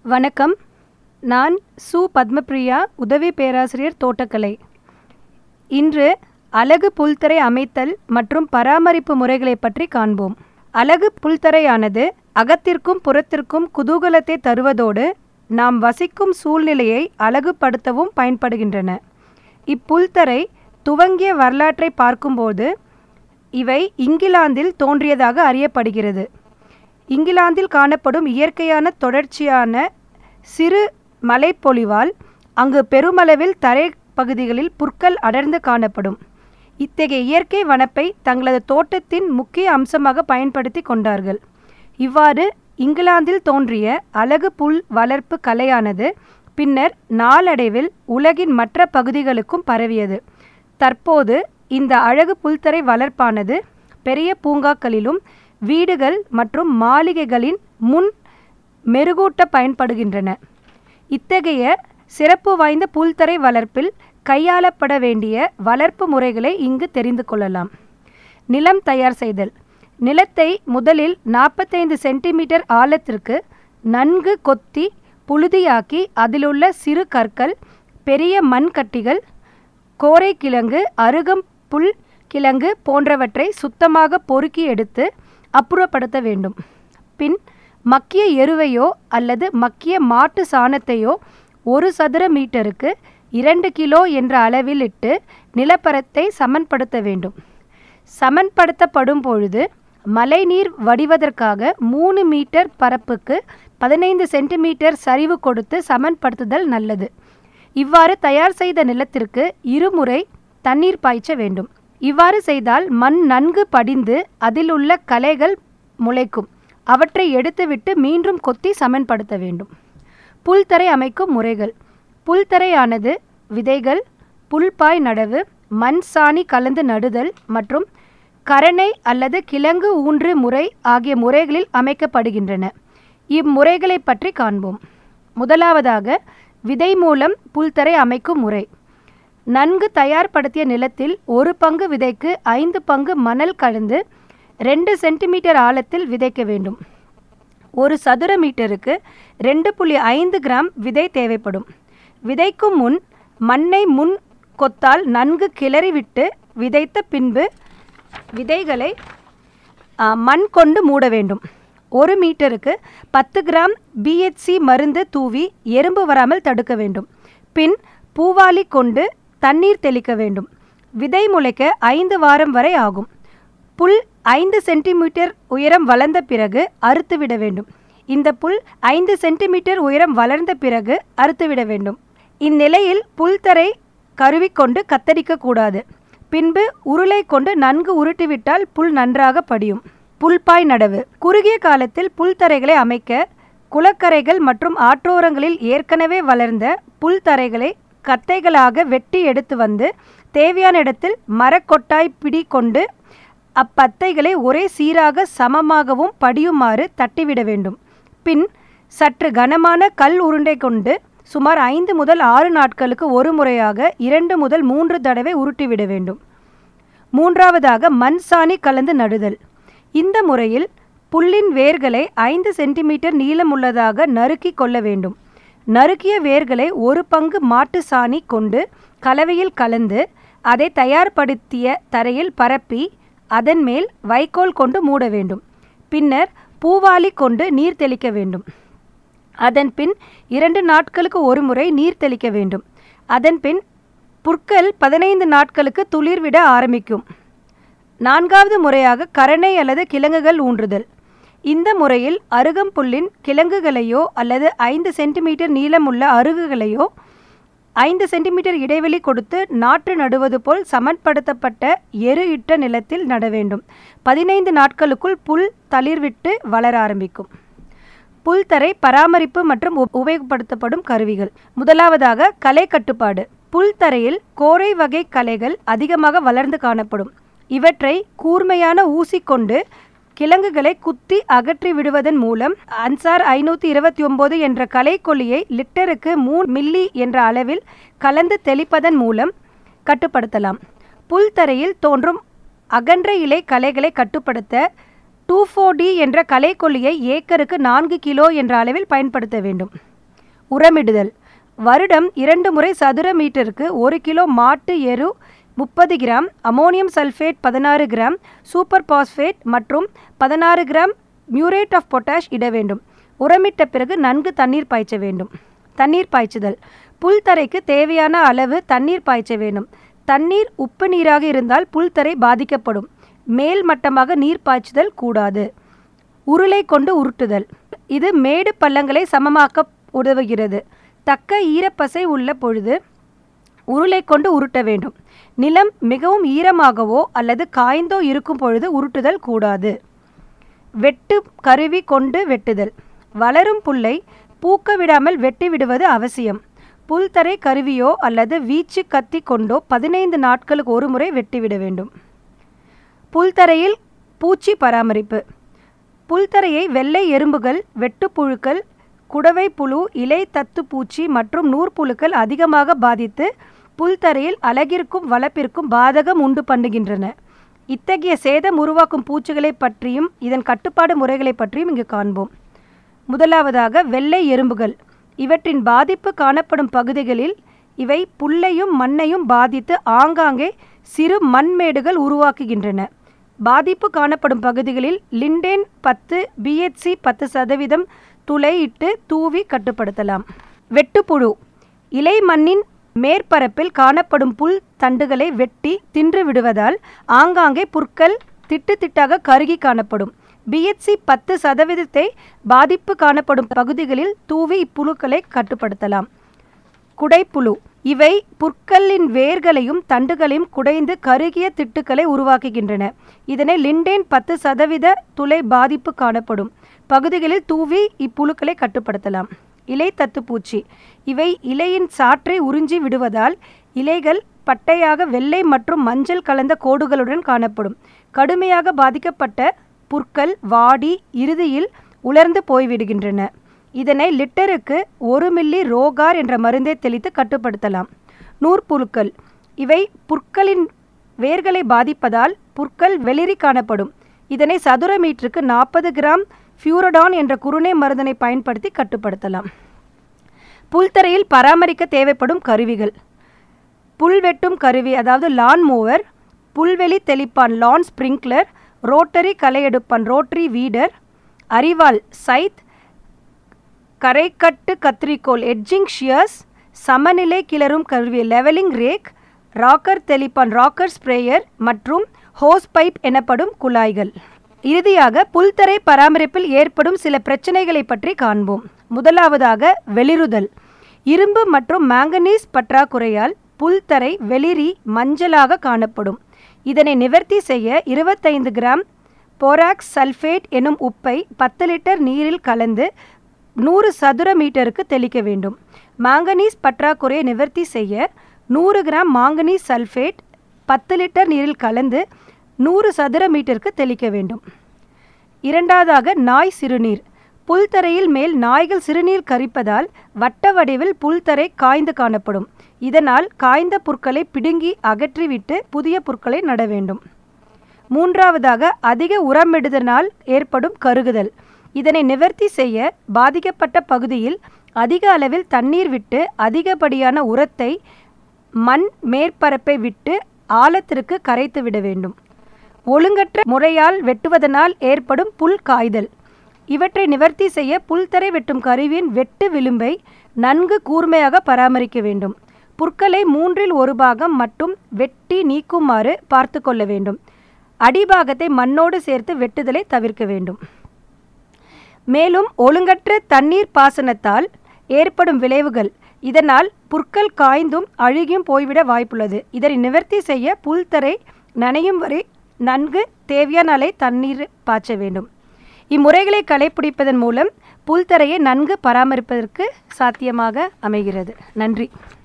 வணக்கம் நான் சு பத்மபிரியா உதவி பேராசிரியர் தோட்டக்கலை இன்று அலகு புல்தரை அமைத்தல் மற்றும் பராமரிப்பு முறைகளை பற்றி காண்போம் அலகு புல்தரையானது அகத்திற்கும் புறத்திற்கும் குதூகலத்தை தருவதோடு நாம் வசிக்கும் சூழ்நிலையை அழகுபடுத்தவும் பயன்படுகின்றன இப்புல்தரை துவங்கிய வரலாற்றை பார்க்கும்போது இவை இங்கிலாந்தில் தோன்றியதாக அறியப்படுகிறது இங்கிலாந்தில் காணப்படும் இயற்கையான தொடர்ச்சியான சிறு மலைப்பொழிவால் அங்கு பெருமளவில் தரை பகுதிகளில் புற்கள் அடர்ந்து காணப்படும் இத்தகைய இயற்கை வனப்பை தங்களது தோட்டத்தின் முக்கிய அம்சமாக பயன்படுத்தி கொண்டார்கள் இவ்வாறு இங்கிலாந்தில் தோன்றிய அழகு புல் வளர்ப்பு கலையானது பின்னர் நாளடைவில் உலகின் மற்ற பகுதிகளுக்கும் பரவியது தற்போது இந்த அழகு புல்தரை வளர்ப்பானது பெரிய பூங்காக்களிலும் வீடுகள் மற்றும் மாளிகைகளின் முன் மெருகூட்ட பயன்படுகின்றன இத்தகைய சிறப்பு வாய்ந்த புல்தரை வளர்ப்பில் கையாளப்பட வேண்டிய வளர்ப்பு முறைகளை இங்கு தெரிந்து கொள்ளலாம் நிலம் தயார் செய்தல் நிலத்தை முதலில் நாற்பத்தைந்து சென்டிமீட்டர் ஆழத்திற்கு நன்கு கொத்தி புழுதியாக்கி அதிலுள்ள சிறு கற்கள் பெரிய மண்கட்டிகள் கோரைக்கிழங்கு அருகம்புல் கிழங்கு போன்றவற்றை சுத்தமாக பொறுக்கி எடுத்து அப்புறப்படுத்த வேண்டும் பின் மக்கிய எருவையோ அல்லது மக்கிய மாட்டு சாணத்தையோ ஒரு சதுர மீட்டருக்கு இரண்டு கிலோ என்ற அளவில் இட்டு நிலப்பரத்தை சமன்படுத்த வேண்டும் சமன்படுத்தப்படும் பொழுது மழைநீர் வடிவதற்காக மூணு மீட்டர் பரப்புக்கு பதினைந்து சென்டிமீட்டர் சரிவு கொடுத்து சமன்படுத்துதல் நல்லது இவ்வாறு தயார் செய்த நிலத்திற்கு இருமுறை தண்ணீர் பாய்ச்ச வேண்டும் இவ்வாறு செய்தால் மண் நன்கு படிந்து அதில் உள்ள களைகள் முளைக்கும் அவற்றை எடுத்துவிட்டு மீண்டும் கொத்தி சமன்படுத்த வேண்டும் புல்தரை அமைக்கும் முறைகள் புல்தரையானது விதைகள் புல்பாய் நடவு மண் சாணி கலந்து நடுதல் மற்றும் கரணை அல்லது கிழங்கு ஊன்று முறை ஆகிய முறைகளில் அமைக்கப்படுகின்றன இம்முறைகளை பற்றி காண்போம் முதலாவதாக விதை மூலம் புல்தரை அமைக்கும் முறை நன்கு தயார்படுத்திய நிலத்தில் ஒரு பங்கு விதைக்கு ஐந்து பங்கு மணல் கலந்து ரெண்டு சென்டிமீட்டர் ஆழத்தில் விதைக்க வேண்டும் ஒரு சதுர மீட்டருக்கு ரெண்டு புள்ளி ஐந்து கிராம் விதை தேவைப்படும் விதைக்கும் முன் மண்ணை முன் கொத்தால் நன்கு கிளறி விட்டு விதைத்த பின்பு விதைகளை ஆ, மண் கொண்டு மூட வேண்டும் ஒரு மீட்டருக்கு பத்து கிராம் பிஹெச்சி மருந்து தூவி எறும்பு வராமல் தடுக்க வேண்டும் பின் பூவாலி கொண்டு தண்ணீர் தெளிக்க வேண்டும் விதை முளைக்க ஐந்து வாரம் வரை ஆகும் புல் ஐந்து சென்டிமீட்டர் உயரம் வளர்ந்த பிறகு அறுத்துவிட வேண்டும் இந்த புல் ஐந்து சென்டிமீட்டர் உயரம் வளர்ந்த பிறகு அறுத்துவிட வேண்டும் இந்நிலையில் புல்தரை கருவிக்கொண்டு கத்தரிக்க கூடாது பின்பு உருளை கொண்டு நன்கு உருட்டிவிட்டால் புல் நன்றாக படியும் புல்பாய் நடவு குறுகிய காலத்தில் புல்தரைகளை அமைக்க குளக்கரைகள் மற்றும் ஆற்றோரங்களில் ஏற்கனவே வளர்ந்த புல்தரைகளை கத்தைகளாக வெட்டி எடுத்து வந்து தேவையான இடத்தில் மரக்கொட்டாய் பிடி கொண்டு அப்பத்தைகளை ஒரே சீராக சமமாகவும் படியுமாறு தட்டிவிட வேண்டும் பின் சற்று கனமான கல் உருண்டை கொண்டு சுமார் ஐந்து முதல் ஆறு நாட்களுக்கு ஒரு முறையாக இரண்டு முதல் மூன்று தடவை உருட்டிவிட வேண்டும் மூன்றாவதாக மண் சாணி கலந்து நடுதல் இந்த முறையில் புல்லின் வேர்களை ஐந்து சென்டிமீட்டர் நீளமுள்ளதாக நறுக்கி கொள்ள வேண்டும் நறுக்கிய வேர்களை ஒரு பங்கு மாட்டு சாணி கொண்டு கலவையில் கலந்து அதை தயார்படுத்திய தரையில் பரப்பி அதன் மேல் வைக்கோல் கொண்டு மூட வேண்டும் பின்னர் பூவாலி கொண்டு நீர் தெளிக்க வேண்டும் அதன் பின் இரண்டு நாட்களுக்கு ஒரு முறை நீர் தெளிக்க வேண்டும் அதன் பின் புற்கள் பதினைந்து நாட்களுக்கு துளிர்விட ஆரம்பிக்கும் நான்காவது முறையாக கரணை அல்லது கிழங்குகள் ஊன்றுதல் இந்த முறையில் அருகம்புல்லின் கிழங்குகளையோ அல்லது ஐந்து சென்டிமீட்டர் நீளமுள்ள அருகுகளையோ ஐந்து சென்டிமீட்டர் இடைவெளி கொடுத்து நாற்று நடுவது போல் சமன்படுத்தப்பட்ட எரு இட்ட நிலத்தில் நட வேண்டும் பதினைந்து நாட்களுக்குள் புல் தளிர்விட்டு வளர ஆரம்பிக்கும் புல்தரை பராமரிப்பு மற்றும் உப- உபயோகப்படுத்தப்படும் கருவிகள் முதலாவதாக களை கட்டுப்பாடு புல்தரையில் கோரை வகை களைகள் அதிகமாக வளர்ந்து காணப்படும் இவற்றை கூர்மையான ஊசி கொண்டு கிழங்குகளை குத்தி அகற்றி விடுவதன் மூலம் அன்சார் ஐநூற்றி இருபத்தி ஒம்பது என்ற களைக்கொல்லியை லிட்டருக்கு மூணு மில்லி என்ற அளவில் கலந்து தெளிப்பதன் மூலம் கட்டுப்படுத்தலாம் புல்தரையில் தோன்றும் அகன்ற இலை களைகளை கட்டுப்படுத்த டூ டி என்ற களைக்கொல்லியை ஏக்கருக்கு நான்கு கிலோ என்ற அளவில் பயன்படுத்த வேண்டும் உரமிடுதல் வருடம் இரண்டு முறை சதுர மீட்டருக்கு ஒரு கிலோ மாட்டு எரு முப்பது கிராம் அமோனியம் சல்ஃபேட் பதினாறு கிராம் சூப்பர் பாஸ்பேட் மற்றும் பதினாறு கிராம் மியூரேட் ஆஃப் பொட்டாஷ் இட வேண்டும் உரமிட்ட பிறகு நன்கு தண்ணீர் பாய்ச்ச வேண்டும் தண்ணீர் பாய்ச்சுதல் புல்தரைக்கு தேவையான அளவு தண்ணீர் பாய்ச்ச வேண்டும் தண்ணீர் உப்பு நீராக இருந்தால் புல்தரை பாதிக்கப்படும் மேல் மட்டமாக நீர் பாய்ச்சுதல் கூடாது உருளை கொண்டு உருட்டுதல் இது மேடு பள்ளங்களை சமமாக்க உதவுகிறது தக்க ஈரப்பசை உள்ள பொழுது உருளை கொண்டு உருட்ட வேண்டும் நிலம் மிகவும் ஈரமாகவோ அல்லது காய்ந்தோ இருக்கும் பொழுது உருட்டுதல் கூடாது வெட்டு கருவி கொண்டு வெட்டுதல் வளரும் புல்லை பூக்க விடாமல் வெட்டி விடுவது அவசியம் புல்தரை கருவியோ அல்லது வீச்சு கத்தி கொண்டோ பதினைந்து நாட்களுக்கு ஒரு முறை வெட்டிவிட வேண்டும் புல்தரையில் பூச்சி பராமரிப்பு புல்தரையை வெள்ளை எறும்புகள் வெட்டுப்புழுக்கள் குடவை புழு இலை தத்து பூச்சி மற்றும் நூற்புழுக்கள் அதிகமாக பாதித்து புல்தரையில் அழகிற்கும் வளப்பிற்கும் பாதகம் உண்டு பண்ணுகின்றன இத்தகைய சேதம் உருவாக்கும் பூச்சிகளை பற்றியும் இதன் கட்டுப்பாடு முறைகளை பற்றியும் இங்கு காண்போம் முதலாவதாக வெள்ளை எறும்புகள் இவற்றின் பாதிப்பு காணப்படும் பகுதிகளில் இவை புல்லையும் மண்ணையும் பாதித்து ஆங்காங்கே சிறு மண்மேடுகள் உருவாக்குகின்றன பாதிப்பு காணப்படும் பகுதிகளில் லிண்டேன் பத்து பிஹெச்சி பத்து சதவீதம் துளையிட்டு தூவி கட்டுப்படுத்தலாம் வெட்டுப்புழு இலை மண்ணின் மேற்பரப்பில் காணப்படும் புல் தண்டுகளை வெட்டி தின்று விடுவதால் ஆங்காங்கே புற்கள் திட்டு திட்டாக கருகி காணப்படும் பிஹெச்சி பத்து சதவீதத்தை பாதிப்பு காணப்படும் பகுதிகளில் தூவி இப்புழுக்களை கட்டுப்படுத்தலாம் குடைப்புழு இவை புற்களின் வேர்களையும் தண்டுகளையும் குடைந்து கருகிய திட்டுக்களை உருவாக்குகின்றன இதனை லிண்டேன் பத்து சதவீத துளை பாதிப்பு காணப்படும் பகுதிகளில் தூவி இப்புழுக்களை கட்டுப்படுத்தலாம் இலை தத்துப்பூச்சி இவை இலையின் சாற்றை உறிஞ்சி விடுவதால் இலைகள் பட்டையாக வெள்ளை மற்றும் மஞ்சள் கலந்த கோடுகளுடன் காணப்படும் கடுமையாக பாதிக்கப்பட்ட புற்கள் வாடி இறுதியில் உலர்ந்து போய்விடுகின்றன இதனை லிட்டருக்கு ஒரு மில்லி ரோகார் என்ற மருந்தை தெளித்து கட்டுப்படுத்தலாம் நூற்புழுக்கள் இவை புற்களின் வேர்களை பாதிப்பதால் புற்கள் வெளிரி காணப்படும் இதனை சதுர மீட்டருக்கு நாற்பது கிராம் ஃபியூரடான் என்ற குருணை மருந்தினை பயன்படுத்தி கட்டுப்படுத்தலாம் புல்தரையில் பராமரிக்க தேவைப்படும் கருவிகள் புல் வெட்டும் கருவி அதாவது லான் மூவர் புல்வெளி தெளிப்பான் லான் ஸ்ப்ரிங்க்லர் ரோட்டரி களையெடுப்பான் ரோட்டரி வீடர் அரிவாள் சைத் கரைக்கட்டு கத்திரிக்கோல் எட்ஜிங் ஷியர்ஸ் சமநிலை கிளறும் கருவி லெவலிங் ரேக் ராக்கர் தெளிப்பான் ராக்கர் ஸ்ப்ரேயர் மற்றும் ஹோஸ் பைப் எனப்படும் குழாய்கள் இறுதியாக புல்தரை பராமரிப்பில் ஏற்படும் சில பிரச்சனைகளை பற்றி காண்போம் முதலாவதாக வெளிறுதல் இரும்பு மற்றும் மாங்கனீஸ் பற்றாக்குறையால் புல்தரை வெளிரி மஞ்சளாக காணப்படும் இதனை நிவர்த்தி செய்ய இருபத்தைந்து கிராம் போராக்ஸ் சல்ஃபேட் எனும் உப்பை பத்து லிட்டர் நீரில் கலந்து நூறு சதுர மீட்டருக்கு தெளிக்க வேண்டும் மாங்கனீஸ் பற்றாக்குறையை நிவர்த்தி செய்ய நூறு கிராம் மாங்கனீஸ் சல்ஃபேட் பத்து லிட்டர் நீரில் கலந்து நூறு சதுர மீட்டருக்கு தெளிக்க வேண்டும் இரண்டாவதாக நாய் சிறுநீர் புல்தரையில் மேல் நாய்கள் சிறுநீர் கரிப்பதால் வட்ட வடிவில் புல்தரை காய்ந்து காணப்படும் இதனால் காய்ந்த புற்களை பிடுங்கி அகற்றிவிட்டு புதிய புற்களை நட வேண்டும் மூன்றாவதாக அதிக உரமிடுதனால் ஏற்படும் கருகுதல் இதனை நிவர்த்தி செய்ய பாதிக்கப்பட்ட பகுதியில் அதிக அளவில் தண்ணீர் விட்டு அதிகப்படியான உரத்தை மண் மேற்பரப்பை விட்டு ஆழத்திற்கு கரைத்து விட வேண்டும் ஒழுங்கற்ற முறையால் வெட்டுவதனால் ஏற்படும் புல் காய்தல் இவற்றை நிவர்த்தி செய்ய புல்தரை வெட்டும் கருவியின் வெட்டு விளிம்பை நன்கு கூர்மையாக பராமரிக்க வேண்டும் புற்களை மூன்றில் ஒரு பாகம் மட்டும் வெட்டி நீக்குமாறு பார்த்து கொள்ள வேண்டும் அடிபாகத்தை மண்ணோடு சேர்த்து வெட்டுதலை தவிர்க்க வேண்டும் மேலும் ஒழுங்கற்ற தண்ணீர் பாசனத்தால் ஏற்படும் விளைவுகள் இதனால் புற்கள் காய்ந்தும் அழுகியும் போய்விட வாய்ப்புள்ளது இதனை நிவர்த்தி செய்ய புல்தரை நனையும் வரை நன்கு தேவையான அளை தண்ணீர் பாய்ச்ச வேண்டும் இம்முறைகளை கடைப்பிடிப்பதன் மூலம் புல்தரையை நன்கு பராமரிப்பதற்கு சாத்தியமாக அமைகிறது நன்றி